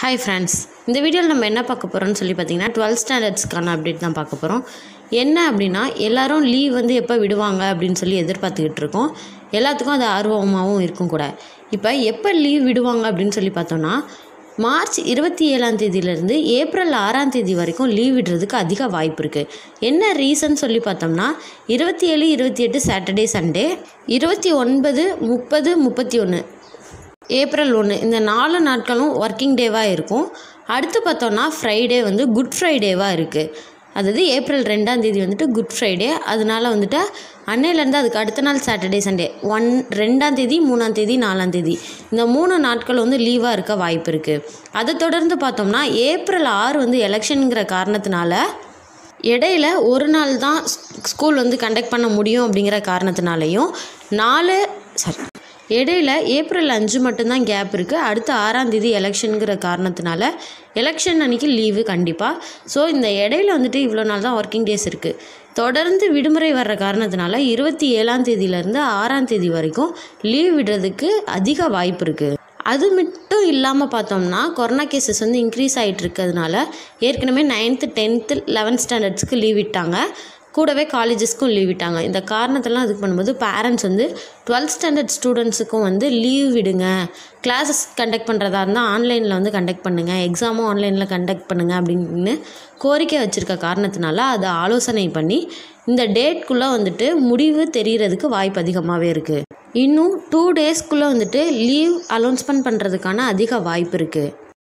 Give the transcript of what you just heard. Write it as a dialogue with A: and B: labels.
A: hi friends இந்த வீடியோவில் நம்ம என்ன பார்க்க போகிறோம்னு சொல்லி பார்த்தீங்கன்னா டுவெல்த் ஸ்டாண்டர்ட்ஸ்க்கான அப்டேட் தான் பார்க்க போகிறோம் என்ன அப்படின்னா எல்லாரும் லீவ் வந்து எப்போ விடுவாங்க அப்படின்னு சொல்லி எதிர்பார்த்துக்கிட்டு இருக்கோம் எல்லாத்துக்கும் அது ஆர்வமாகவும் இருக்கும் கூட இப்போ எப்போ லீவ் விடுவாங்க அப்படின்னு சொல்லி பார்த்தோம்னா மார்ச் இருபத்தி ஏழாம் தேதியிலேருந்து ஏப்ரல் ஆறாம் தேதி வரைக்கும் லீவ் விடுறதுக்கு அதிக வாய்ப்பு இருக்குது என்ன ரீசன் சொல்லி பார்த்தோம்னா இருபத்தி ஏழு இருபத்தி எட்டு சாட்டர்டே சண்டே இருபத்தி ஒன்பது முப்பது முப்பத்தி ஒன்று ஏப்ரல் ஒன்று இந்த நாலு நாட்களும் ஒர்க்கிங் டேவாக இருக்கும் அடுத்து பார்த்தோன்னா ஃப்ரைடே வந்து குட் ஃப்ரைடேவாக இருக்குது அதாவது ஏப்ரல் ரெண்டாம் தேதி வந்துட்டு குட் ஃப்ரைடே அதனால வந்துட்டு அன்னையிலேருந்து அதுக்கு அடுத்த நாள் சாட்டர்டே சண்டே ஒன் ரெண்டாம் தேதி மூணாம் தேதி நாலாம் தேதி இந்த மூணு நாட்கள் வந்து லீவாக இருக்க வாய்ப்பு இருக்குது அதை தொடர்ந்து பார்த்தோம்னா ஏப்ரல் ஆறு வந்து எலெக்ஷனுங்கிற காரணத்தினால இடையில ஒரு நாள் தான் ஸ்கூல் வந்து கண்டக்ட் பண்ண முடியும் அப்படிங்கிற காரணத்தினாலையும் நாலு சாரி இடையில ஏப்ரல் அஞ்சு மட்டும்தான் கேப் இருக்குது அடுத்த ஆறாம் தேதி எலெக்ஷனுங்கிற காரணத்தினால எலெக்ஷன் அன்னைக்கு லீவு கண்டிப்பாக ஸோ இந்த இடையில வந்துட்டு இவ்வளோ நாள் தான் ஒர்க்கிங் டேஸ் இருக்குது தொடர்ந்து விடுமுறை வர்ற காரணத்தினால இருபத்தி ஏழாம் தேதியிலேருந்து ஆறாம் தேதி வரைக்கும் லீவ் விடுறதுக்கு அதிக வாய்ப்பு இருக்குது அது மட்டும் இல்லாமல் பார்த்தோம்னா கொரோனா கேசஸ் வந்து இன்க்ரீஸ் ஆகிட்டு இருக்கிறதுனால ஏற்கனவே நைன்த்து டென்த்து லெவன்த் ஸ்டாண்டர்ட்ஸ்க்கு லீவ் விட்டாங்க கூடவே காலேஜஸ்க்கும் லீவ் விட்டாங்க இந்த காரணத்தெல்லாம் இதுக்கு பண்ணும்போது பேரண்ட்ஸ் வந்து டுவெல்த் ஸ்டாண்டர்ட் ஸ்டூடெண்ட்ஸுக்கும் வந்து லீவ் விடுங்க கிளாஸஸ் கண்டக்ட் பண்ணுறதா இருந்தால் ஆன்லைனில் வந்து கண்டக்ட் பண்ணுங்கள் எக்ஸாமும் ஆன்லைனில் கண்டக்ட் பண்ணுங்கள் அப்படின்னு கோரிக்கை வச்சுருக்க காரணத்தினால அதை ஆலோசனை பண்ணி இந்த டேட்குள்ளே வந்துட்டு முடிவு தெரிகிறதுக்கு வாய்ப்பு அதிகமாகவே இருக்குது இன்னும் டூ டேஸ்க்குள்ளே வந்துட்டு லீவ் அலௌன்ஸ்மெண்ட் பண்ணுறதுக்கான அதிக வாய்ப்பு இருக்குது